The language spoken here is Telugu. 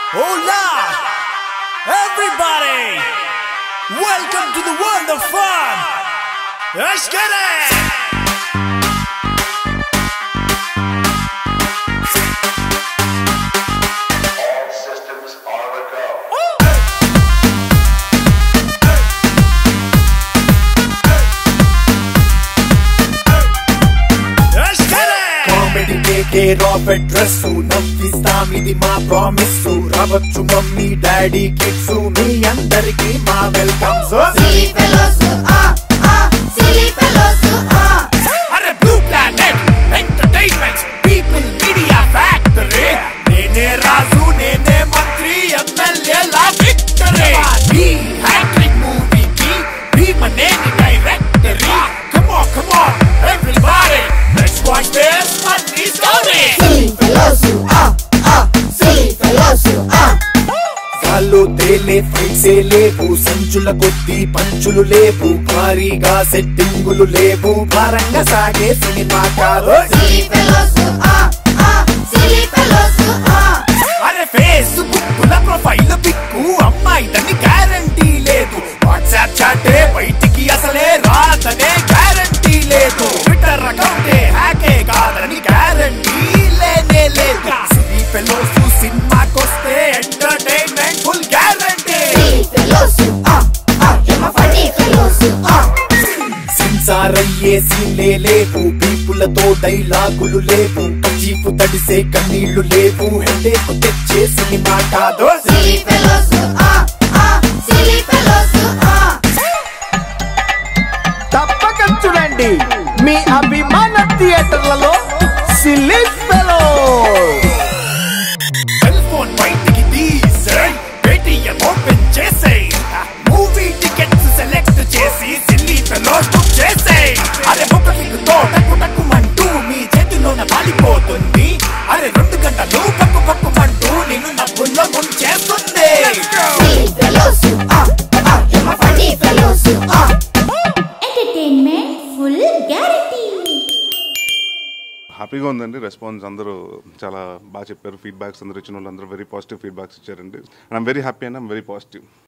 Hola! Everybody! Welcome to the world of fun! Let's get it! All systems are a go. Let's get it! Comedy care of address నవ్విస్తాం ఇది మా ప్రామిస్ రావచ్చు మమ్మీ డాడీ కిడ్స్ మీ అందరికి మా welcome Silly fellows, ah, ah, silly fellows, ah. అరే blue planet entertainment people media factory Nene Raju Nene Mantri MLA లా విక్టరీ ఈ హ్యాట్రిక్ మూవీకి Bhimaneni directory come on come on everybody let's watch this funny story Silly fellows, ah, ah, silly fellows, ah. గాల్లో తేలే ఫైట్సే లేవు సంచుల కొద్ది పంచులు లేవు భారీగా సెట్టింగులు లేవు భారంగా సాగే సినిమా కాదు Silly fellows, ah, ah, silly fellows, ah. అరే ఫేస్బుక్ ల ప్రొఫైల్ పిక్కు అమ్మాయిదని గ్యారంటీ లేదు వాట్సాప్ చాటే బయటికి అసలే రాదనే గ్యారంటీ లేదు ట్విట్టర్ అకౌంటే హ్యాకే కాదని గ్యారంటీ లేనే లేదు సినీ ఫెలోస్ సినిమాకొస్తే entertainment full guarantee Silly fellows, ah, ah. You're my funny fellows, ah. Censor అయ్యే సీన్లే లేవు పీపులతో డైలాగులు లేవు చీపు తడిసే కన్నీళ్లు లేవు హెడేకు తెచ్చే సినిమా కాదు Silly fellows, ah, ah, silly fellows, ah. తప్పక చూడండి మీ అభిమాన థియేటర్లలో సిల్లీ ఫెలో సెల్ ఫోన్ బయటికి తీసేయ్ పేటిఎం ఓపెన్ చేసేయ్ మూవీ టికెట్స్ సెలెక్ట్ చేసి సిల్లీ ఫెలోస్ బుక్ చేసేయ్ అరే ఒక క్లిక్ తో టక్కు టక్కుమంటూ మీ చేతిలోన వాలిపోతుంది అరే రెండు గంటలు పక్కు పక్కుమంటూ నిన్ను నవ్వుల్లో ముంచేస్తుంది Silly fellows, ah, ah. You're my funny fellows, ah. Entertainment full guarantee హ్యాపీగా ఉందండి రెస్పాన్స్ అందరూ చాలా బాగా చెప్పారు ఫీడ్బ్యాక్స్ అందరూ ఇచ్చిన వాళ్ళు అందరూ వెరీ పాజిటివ్ ఫీడ్బ్యాక్స్ ఇచ్చారండి I'm very happy and I'm very positive